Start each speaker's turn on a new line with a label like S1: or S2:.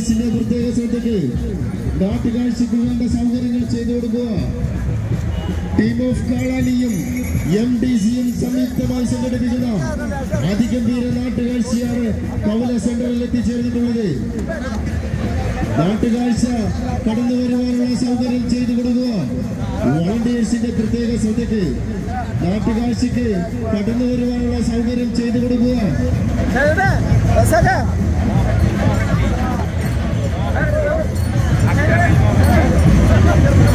S1: വോളണ്ടിയേഴ്സിന്റെ പ്രത്യേക ശ്രദ്ധയ്ക്ക് നാട്ടുകാഴ്ചക്ക് വേണ്ട സൗകര്യങ്ങൾ ചെയ്തു കൊടുക്കുക ടീം ഓഫ് കാളാനിയും എം ഡി സിയും സംയുക്തമായി സംഘടിപ്പിക്കുന്ന അതിഗംഭീര നാട്ടുകാഴ്ചയാണ് കവല സെന്ററിൽ എത്തിച്ചേർന്നിട്ടുള്ളത് നാട്ടുകാഴ്ച കടന്നു വരുവാനുള്ള സൗകര്യം ചെയ്തു കൊടുക്കുക വോളണ്ടിയേഴ്സിന്റെ പ്രത്യേക ശ്രദ്ധയ്ക്ക് നാട്ടുകാഴ്ചക്ക് കടന്നു വരുവാനുള്ള സൗകര്യം ചെയ്തു കൊടുക്കുക
S2: Basta